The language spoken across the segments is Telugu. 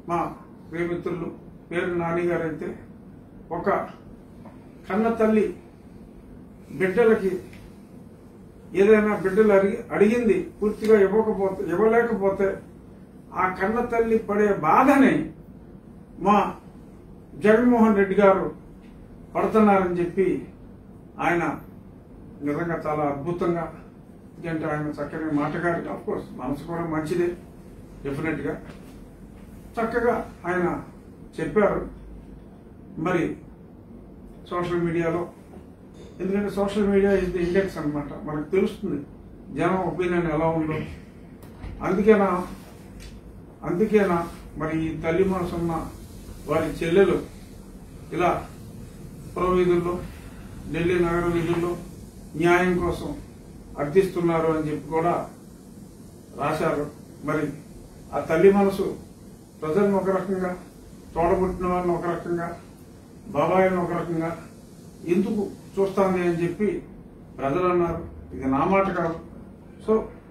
మా ప్రియమిత్రులు పేరు నాని గారు అయితే ఒక కన్న తల్లి బిడ్డలకి ఏదైనా బిడ్డలు అడిగి అడిగింది పూర్తిగా ఇవ్వకపోతే ఇవ్వలేకపోతే ఆ కన్న తల్లి పడే బాధని మా జగన్మోహన్ రెడ్డి గారు పడుతున్నారని చెప్పి ఆయన నిజంగా చాలా అద్భుతంగా ఎందుకంటే ఆయన చక్కని మాటగారి ఆఫ్ కోర్స్ మనసు కూడా మంచిదే డెఫినెట్ గా చక్కగా ఆయన చెప్పారు మరి సోషల్ మీడియాలో ఎందుకంటే social media is the index అన్నమాట మనకు తెలుస్తుంది జనం ఒపీనియన్ ఎలా ఉందో అందుకేనా అందుకేనా మరి ఈ తల్లి మనసున్న వారి చెల్లెలు ఇలా పుర వీధుల్లో ఢిల్లీ నగర వీధుల్లో న్యాయం కోసం అర్థిస్తున్నారు అని చెప్పి కూడా రాశారు మరి ఆ తల్లి మనసు ప్రజలను ఒక రకంగా తోడబుట్టిన వారిని ఒక రకంగా బాబాయిని ఒక రకంగా ఎందుకు చూస్తాంది అని చెప్పి ప్రజలు అన్నారు ఇది నా మాట కాదు సో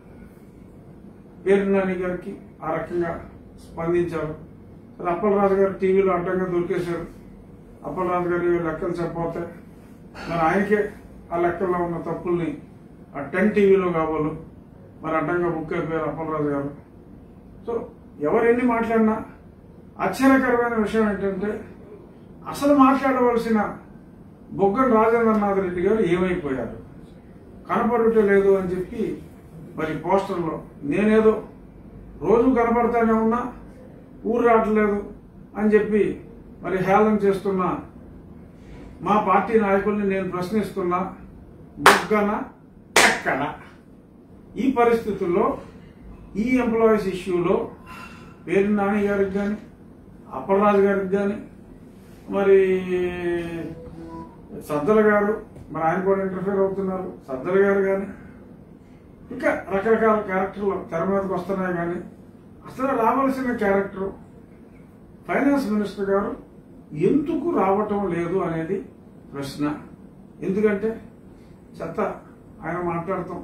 పేరు నాని గారికి ఆ రకంగా స్పందించారు మరి అప్పలరాజు గారు టీవీలో అడ్డంగా దొరికేశారు అప్పలరాజు గారు ఈ లెక్కలు చెప్పబోతే మరి ఆయనకే ఆ లెక్కల్లో ఉన్న తప్పుల్ని ఆ టెన్ టీవీలో కావాలి మరి అడ్డంగా బుక్ అయిపోయారు అప్పలరాజు గారు సో ఎవరు ఎన్ని మాట్లాడినా ఆశ్చర్యకరమైన విషయం ఏంటంటే అసలు మాట్లాడవలసిన బొగ్గన రాజేంద్రనాథ్ రెడ్డి గారు ఏమైపోయారు కనపడుట లేదు అని చెప్పి మరి పోస్టర్లో నేనేదో రోజు కనపడతానే ఉన్నా ఊరు రావట్లేదు అని చెప్పి మరి హేళన చేస్తున్న మా పార్టీ నాయకుల్ని నేను ప్రశ్నిస్తున్నా బొగ్గన ఎక్కడ ఈ పరిస్థితుల్లో ఈ ఎంప్లాయీస్ ఇష్యూలో పేరు నాని గారికి కానీ అప్పలరాజు గారికి కానీ మరి సద్దల గారు మరి ఆయన కూడా ఇంటర్ఫేర్ అవుతున్నారు సద్దల గారు కానీ ఇంకా రకరకాల క్యారెక్టర్లు తెర మీదకి వస్తున్నాయి కానీ అసలు రావాల్సిన క్యారెక్టర్ ఫైనాన్స్ మినిస్టర్ గారు ఎందుకు రావటం లేదు అనేది ప్రశ్న ఎందుకంటే చెత్త ఆయన మాట్లాడతాం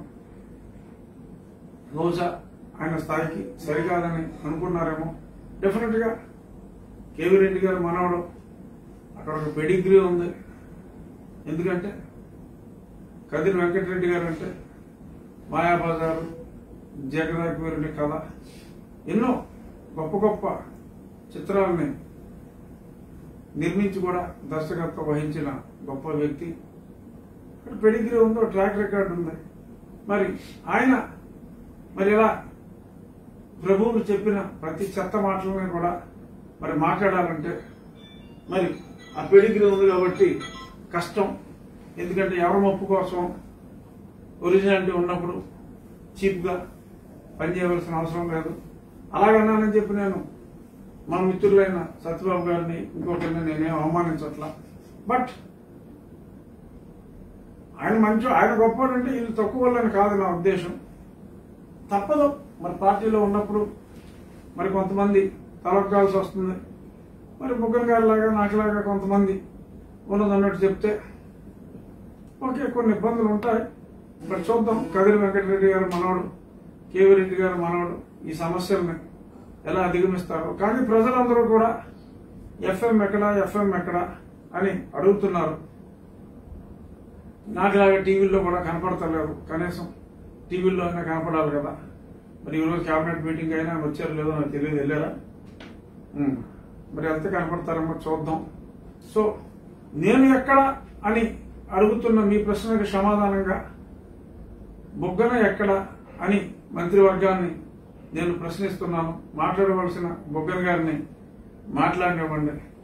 బహుశా ఆయన స్థాయికి సరికాదని అనుకున్నారేమో డెఫినెట్ గా కేవీ రెడ్డి గారు మనవడు అక్కడ ఒక పెడిగ్రీ ఉంది ఎందుకంటే కదిరి వెంకటరెడ్డి గారు అంటే మాయాబజారు జగదాకి వీరుడి కథ ఎన్నో గొప్ప గొప్ప చిత్రాలని నిర్మించి కూడా దర్శకత్వం వహించిన గొప్ప వ్యక్తి ఇక్కడ పెడిగ్రీ ఉందో ట్రాక్ రికార్డు ఉంది మరి ఆయన మరి ఇలా ప్రభువులు చెప్పిన ప్రతి చెత్త మాటలని కూడా మరి మాట్లాడాలంటే మరి ఆ పెడిగ్రీ ఉంది కాబట్టి కష్టం ఎందుకంటే ఎవరి మొప్పు కోసం ఒరిజినాలిటీ ఉన్నప్పుడు చీప్గా పనిచేయవలసిన అవసరం లేదు అలాగన్నానని చెప్పి నేను మా మిత్రులైన సత్యబాబు గారిని ఇంకొకరిని నేనేం అవమానించట్లా బట్ ఆయన మంచి ఆయన గొప్పవాడంటే వీళ్ళు తక్కువ వాళ్ళని కాదు నా ఉద్దేశం తప్పదు మరి పార్టీలో ఉన్నప్పుడు మరి కొంతమంది తలొక్కాల్సి వస్తుంది మరి ముగ్గురు గారిలాగా నాకులాగా కొంతమంది ఉన్నదన్నట్టు చెప్తే ఓకే కొన్ని ఇబ్బందులు ఉంటాయి మరి చూద్దాం కదిరి వెంకటరెడ్డి గారు మనవడు కేవీ రెడ్డి గారు మనవడు ఈ సమస్యల్ని ఎలా అధిగమిస్తారు కానీ ప్రజలందరూ కూడా ఎఫ్ఎం ఎక్కడ ఎఫ్ఎం ఎక్కడ అని అడుగుతున్నారు నాకులాగా టీవీల్లో కూడా కనపడతలేదు కనీసం టీవీల్లో అయినా కనపడాలి కదా మరి ఈరోజు క్యాబినెట్ మీటింగ్ అయినా వచ్చారు లేదో నాకు తెలియదు వెళ్ళారా ఉమ్. మరి ఎంత కనపడతారేమో చూద్దాం సో నేను ఎక్కడ అని అడుగుతున్న మీ ప్రశ్నకు సమాధానంగా బొగ్గన ఎక్కడ అని మంత్రివర్గాన్ని నేను ప్రశ్నిస్తున్నాను మాట్లాడవలసిన బొగ్గన గారిని మాట్లాడినివ్వండి